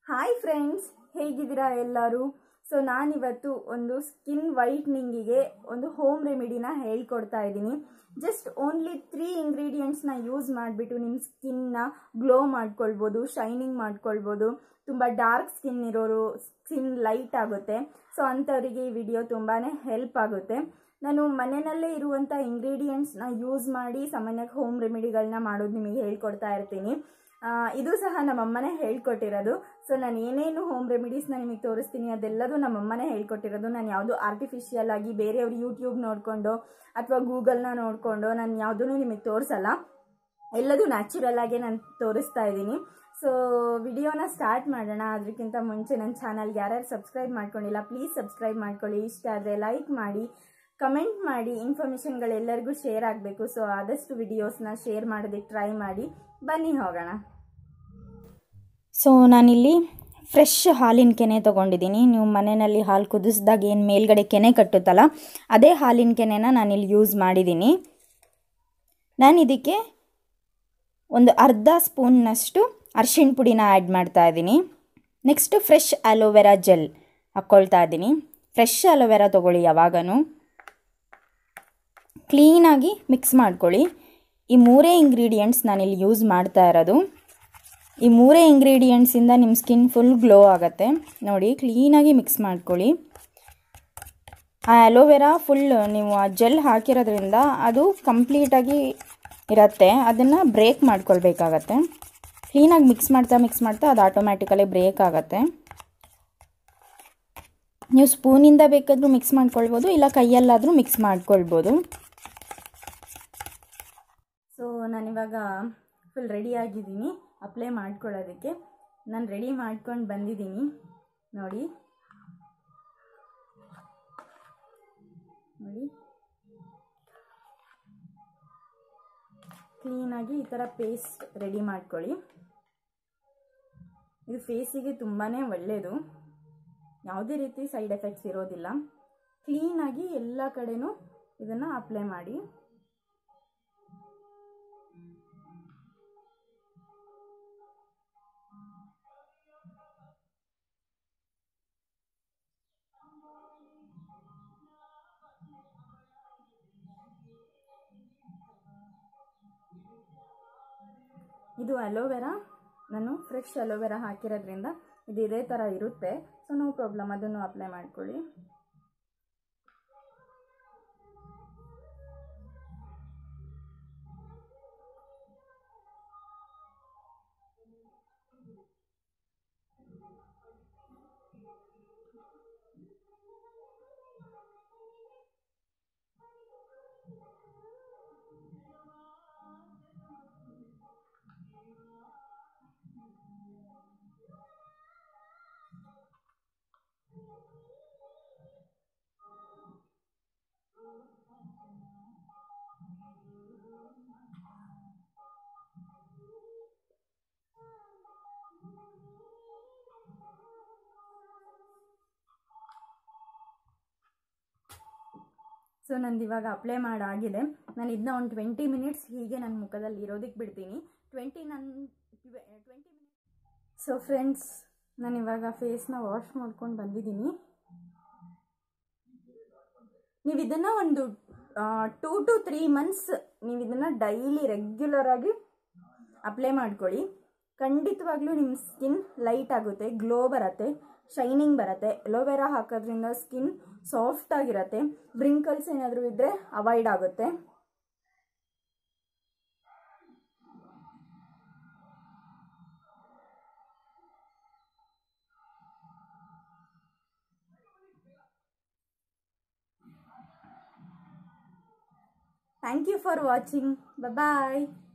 hi friends ಹೇಗಿದ್ದೀರಾ ಎಲ್ಲರೂ so ನಾನಿವತ್ತು ಒಂದು ಸ್ಕಿನ್ ವೈಟ್ನಿಂಗಿಗೆ ಒಂದು ಹೋಮ್ ರೆಮಿಡಿನ ಹೇಳ್ಕೊಡ್ತಾ ಇದ್ದೀನಿ ಜಸ್ಟ್ ಓನ್ಲಿ ತ್ರೀ ಇಂಗ್ರೀಡಿಯೆಂಟ್ಸ್ನ ಯೂಸ್ ಮಾಡಿಬಿಟ್ಟು ನಿಮ್ಮ ಸ್ಕಿನ್ನ ಗ್ಲೋ ಮಾಡ್ಕೊಳ್ಬೋದು ಶೈನಿಂಗ್ ಮಾಡ್ಕೊಳ್ಬೋದು ತುಂಬ ಡಾರ್ಕ್ ಸ್ಕಿನ್ ಇರೋರು ಸ್ಕಿನ್ ಲೈಟ್ ಆಗುತ್ತೆ ಸೊ ಅಂಥವರಿಗೆ ಈ ವಿಡಿಯೋ ತುಂಬಾ ಹೆಲ್ಪ್ ಆಗುತ್ತೆ ನಾನು ಮನೆಯಲ್ಲೇ ಇರುವಂಥ ಇಂಗ್ರೀಡಿಯೆಂಟ್ಸ್ನ ಯೂಸ್ ಮಾಡಿ ಸಾಮಾನ್ಯವಾಗಿ ಹೋಮ್ ರೆಮಿಡಿಗಳನ್ನ ಮಾಡೋದು ನಿಮಗೆ ಹೇಳ್ಕೊಡ್ತಾ ಇರ್ತೀನಿ ಆ, ಇದು ಸಹ ನಮ್ಮಮ್ಮನೇ ಹೇಳ್ಕೊಟ್ಟಿರೋದು ಸೊ ನಾನು ಏನೇನು ಹೋಮ್ ರೆಮಿಡೀಸ್ನ ನಿಮಗೆ ತೋರಿಸ್ತೀನಿ ಅದೆಲ್ಲದೂ ನಮ್ಮಮ್ಮನೇ ಹೇಳ್ಕೊಟ್ಟಿರೋದು ನಾನು ಯಾವುದು ಆರ್ಟಿಫಿಷಿಯಲ್ ಆಗಿ ಬೇರೆಯವ್ರು ಯೂಟ್ಯೂಬ್ ನೋಡಿಕೊಂಡು ಅಥವಾ ಗೂಗಲ್ನ ನೋಡಿಕೊಂಡು ನಾನು ಯಾವುದೂ ನಿಮಗೆ ತೋರಿಸಲ್ಲ ಎಲ್ಲದೂ ನ್ಯಾಚುರಲ್ ಆಗಿ ನಾನು ತೋರಿಸ್ತಾ ಇದ್ದೀನಿ ಸೊ ವಿಡಿಯೋನ ಸ್ಟಾರ್ಟ್ ಮಾಡೋಣ ಅದಕ್ಕಿಂತ ಮುಂಚೆ ನನ್ನ ಚಾನಲ್ಗೆ ಯಾರ್ಯಾರು ಸಬ್ಸ್ಕ್ರೈಬ್ ಮಾಡ್ಕೊಂಡಿಲ್ಲ ಪ್ಲೀಸ್ ಸಬ್ಸ್ಕ್ರೈಬ್ ಮಾಡ್ಕೊಳ್ಳಿ ಇಷ್ಟ ಆದರೆ ಲೈಕ್ ಮಾಡಿ ಕಮೆಂಟ್ ಮಾಡಿ ಇನ್ಫಾರ್ಮೇಷನ್ಗಳೆಲ್ಲರಿಗೂ ಶೇರ್ ಆಗಬೇಕು ಸೊ ಆದಷ್ಟು ವಿಡಿಯೋಸ್ನ ಶೇರ್ ಮಾಡೋದಕ್ಕೆ ಟ್ರೈ ಮಾಡಿ ಬನ್ನಿ ಹೋಗೋಣ ಸೊ ನಾನಿಲ್ಲಿ ಫ್ರೆಶ್ ಹಾಲಿನ ಕೆನೆ ತೊಗೊಂಡಿದ್ದೀನಿ ನೀವು ಮನೆಯಲ್ಲಿ ಹಾಲು ಕುದಿಸಿದಾಗ ಏನು ಮೇಲ್ಗಡೆ ಕೆನೆ ಕಟ್ಟುತ್ತಲ್ಲ ಅದೇ ಹಾಲಿನ ಕೆನೆನ ನಾನಿಲ್ಲಿ ಯೂಸ್ ಮಾಡಿದ್ದೀನಿ ನಾನು ಇದಕ್ಕೆ ಒಂದು ಅರ್ಧ ಸ್ಪೂನ್ನಷ್ಟು ಅರ್ಶಿಣ ಪುಡಿನ ಆ್ಯಡ್ ಮಾಡ್ತಾ ಇದ್ದೀನಿ ನೆಕ್ಸ್ಟು ಫ್ರೆಶ್ ಅಲೋವೆರಾ ಜೆಲ್ ಹಾಕ್ಕೊಳ್ತಾ ಇದ್ದೀನಿ ಫ್ರೆಶ್ ಅಲೋವೆರಾ ತೊಗೊಳ್ಳಿ ಯಾವಾಗನೂ ಕ್ಲೀನಾಗಿ ಮಿಕ್ಸ್ ಮಾಡ್ಕೊಳ್ಳಿ ಈ ಮೂರೇ ಇಂಗ್ರೀಡಿಯೆಂಟ್ಸ್ ನಾನಿಲ್ಲಿ ಯೂಸ್ ಮಾಡ್ತಾ ಇರೋದು ಈ ಮೂರೇ ಇಂಗ್ರೀಡಿಯೆಂಟ್ಸಿಂದ ನಿಮ್ಮ ಸ್ಕಿನ್ ಫುಲ್ ಗ್ಲೋ ಆಗುತ್ತೆ ನೋಡಿ ಕ್ಲೀನಾಗಿ ಮಿಕ್ಸ್ ಮಾಡ್ಕೊಳ್ಳಿ ಆ ಅಲೋವೆರಾ ಫುಲ್ ನೀವು ಆ ಜೆಲ್ ಹಾಕಿರೋದ್ರಿಂದ ಅದು ಕಂಪ್ಲೀಟಾಗಿ ಇರುತ್ತೆ ಅದನ್ನು ಬ್ರೇಕ್ ಮಾಡ್ಕೊಳ್ಬೇಕಾಗತ್ತೆ ಕ್ಲೀನಾಗಿ ಮಿಕ್ಸ್ ಮಾಡ್ತಾ ಮಿಕ್ಸ್ ಮಾಡ್ತಾ ಅದು ಆಟೋಮ್ಯಾಟಿಕಲಿ ಬ್ರೇಕ್ ಆಗುತ್ತೆ ನೀವು ಸ್ಪೂನಿಂದ ಬೇಕಾದರೂ ಮಿಕ್ಸ್ ಮಾಡ್ಕೊಳ್ಬೋದು ಇಲ್ಲ ಕೈಯಲ್ಲಾದರೂ ಮಿಕ್ಸ್ ಮಾಡ್ಕೊಳ್ಬೋದು ಸೊ ನಾನಿವಾಗ ಫುಲ್ ರೆಡಿ ಆಗಿದ್ದೀನಿ ಅಪ್ಲೈ ಮಾಡ್ಕೊಳ್ಳೋದಕ್ಕೆ ನಾನು ರೆಡಿ ಮಾಡ್ಕೊಂಡು ಬಂದಿದ್ದೀನಿ ನೋಡಿ ನೋಡಿ ಕ್ಲೀನಾಗಿ ಈ ಥರ ಪೇಸ್ಟ್ ರೆಡಿ ಮಾಡ್ಕೊಳ್ಳಿ ಇದು ಫೇಸಿಗೆ ತುಂಬಾ ಒಳ್ಳೆಯದು ಯಾವುದೇ ರೀತಿ ಸೈಡ್ ಎಫೆಕ್ಟ್ಸ್ ಇರೋದಿಲ್ಲ ಕ್ಲೀನಾಗಿ ಎಲ್ಲ ಕಡೆನೂ ಇದನ್ನು ಅಪ್ಲೈ ಮಾಡಿ ಇದು ಅಲೋವೆರಾ ನಾನು ಫ್ರೆಶ್ ಅಲೋವೆರಾ ಹಾಕಿರೋದ್ರಿಂದ ಇದು ಇದೇ ಥರ ಇರುತ್ತೆ ಸೊ ನೋ ಪ್ರಾಬ್ಲಮ್ ಅದನ್ನು ಅಪ್ಲೈ ಮಾಡ್ಕೊಳ್ಳಿ ಸೊ ನಂದು ಇವಾಗ ಅಪ್ಲೈ ಮಾಡಾಗಿದೆ ನಾನು ಇದನ್ನ ಒಂದು ಟ್ವೆಂಟಿ ಮಿನಿಟ್ಸ್ ಹೀಗೆ ನನ್ನ ಮುಖದಲ್ಲಿ ಇರೋದಕ್ಕೆ ಬಿಡ್ತೀನಿ ಟ್ವೆಂಟಿ ನನ್ನ ಟ್ವೆಂಟಿ ಮಿನಿಟ್ಸ್ ಸೊ ಫ್ರೆಂಡ್ಸ್ ನಾನು ಇವಾಗ ಫೇಸ್ನ ವಾಶ್ ಮಾಡ್ಕೊಂಡು ಬಂದಿದ್ದೀನಿ ನೀವು ಇದನ್ನು ಒಂದು ಟೂ ಟು ತ್ರೀ ಮಂತ್ಸ್ ನೀವು ಇದನ್ನು ಡೈಲಿ ರೆಗ್ಯುಲರ್ ಆಗಿ ಅಪ್ಲೈ ಮಾಡ್ಕೊಳ್ಳಿ ಖಂಡಿತವಾಗ್ಲೂ ನಿಮ್ಮ ಸ್ಕಿನ್ ಲೈಟ್ ಆಗುತ್ತೆ ಗ್ಲೋ ಬರುತ್ತೆ ಶೈನಿಂಗ್ ಬರುತ್ತೆ ಎಲೋವೆರಾ ಹಾಕೋದ್ರಿಂದ ಸ್ಕಿನ್ ಸಾಫ್ಟ್ ಆಗಿರುತ್ತೆ ಬ್ರಿಂಕಲ್ಸ್ ಏನಾದರೂ ಇದ್ದರೆ ಅವಾಯ್ಡ್ ಆಗುತ್ತೆ thank you for watching bye